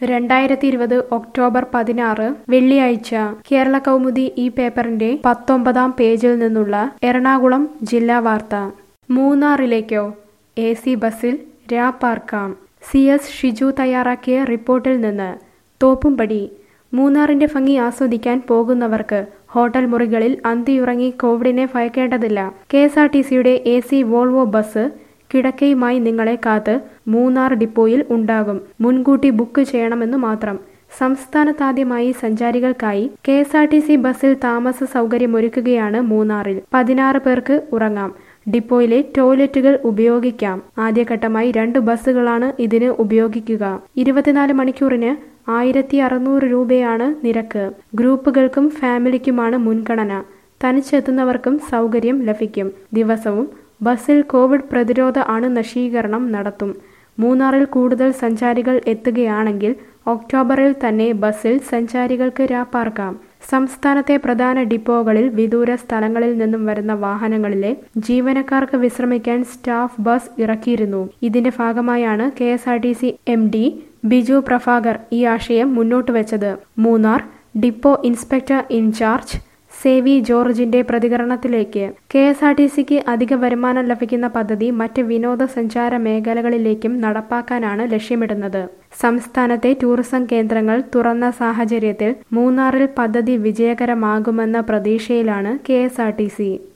രണ്ടായിരത്തി ഇരുപത് ഒക്ടോബർ പതിനാറ് വെള്ളിയാഴ്ച കേരള കൗമുദി ഈ പേപ്പറിന്റെ പത്തൊമ്പതാം പേജിൽ നിന്നുള്ള എറണാകുളം ജില്ലാ വാർത്ത മൂന്നാറിലേക്കോ എ സി ബസ്സിൽ രാപ്പാർക്കാം സി എസ് ഷിജു തയ്യാറാക്കിയ റിപ്പോർട്ടിൽ നിന്ന് തോപ്പുംപടി മൂന്നാറിന്റെ ഭംഗി ആസ്വദിക്കാൻ പോകുന്നവർക്ക് ഹോട്ടൽ മുറികളിൽ അന്തിയുറങ്ങി കോവിഡിനെ ഭയക്കേണ്ടതില്ല കെ എസ് ആർ ടി സിയുടെ എ സി വോൾവോ ബസ് കിടക്കയുമായി നിങ്ങളെ കാത്ത് മൂന്നാർ ഡിപ്പോയിൽ ഉണ്ടാകും മുൻകൂട്ടി ബുക്ക് ചെയ്യണമെന്ന് മാത്രം സംസ്ഥാനത്താദ്യമായി സഞ്ചാരികൾക്കായി K S R T C ബസ്സിൽ താമസ സൗകര്യമൊരുക്കുകയാണ് മൂന്നാറിൽ പതിനാറ് പേർക്ക് ഉറങ്ങാം ഡിപ്പോയിലെ ടോയ്ലറ്റുകൾ ഉപയോഗിക്കാം ആദ്യഘട്ടമായി രണ്ട് ബസ്സുകളാണ് ഇതിന് ഉപയോഗിക്കുക ഇരുപത്തിനാല് മണിക്കൂറിന് ആയിരത്തി അറുന്നൂറ് രൂപയാണ് നിരക്ക് ഗ്രൂപ്പുകൾക്കും ഫാമിലിക്കുമാണ് മുൻഗണന തനിച്ചെത്തുന്നവർക്കും സൗകര്യം ലഭിക്കും ദിവസവും ബസ്സിൽ കോവിഡ് പ്രതിരോധ അണുനശീകരണം നടത്തും മൂന്നാറിൽ കൂടുതൽ സഞ്ചാരികൾ എത്തുകയാണെങ്കിൽ ഒക്ടോബറിൽ തന്നെ ബസ്സിൽ സഞ്ചാരികൾക്ക് രാപ്പാർക്കാം സംസ്ഥാനത്തെ പ്രധാന ഡിപ്പോകളിൽ വിദൂര സ്ഥലങ്ങളിൽ നിന്നും വരുന്ന വാഹനങ്ങളിലെ ജീവനക്കാർക്ക് വിശ്രമിക്കാൻ സ്റ്റാഫ് ബസ് ഇറക്കിയിരുന്നു ഇതിന്റെ ഭാഗമായാണ് K S R T C M D Biju Prabhakar ഈ ആശയം മുന്നോട്ട് വെച്ചത് Munnar depot inspector in charge Savi ജോർജിന്റെ പ്രതികരണത്തിലേക്ക് കെ എസ് ആർ ടി സിക്ക് അധിക വരുമാനം ലഭിക്കുന്ന പദ്ധതി മറ്റ് വിനോദസഞ്ചാര മേഖലകളിലേക്കും നടപ്പാക്കാനാണ് ലക്ഷ്യമിടുന്നത് സംസ്ഥാനത്തെ ടൂറിസം കേന്ദ്രങ്ങൾ തുറന്ന സാഹചര്യത്തിൽ മൂന്നാറിൽ പദ്ധതി വിജയകരമാകുമെന്ന പ്രതീക്ഷയിലാണ് K S R T C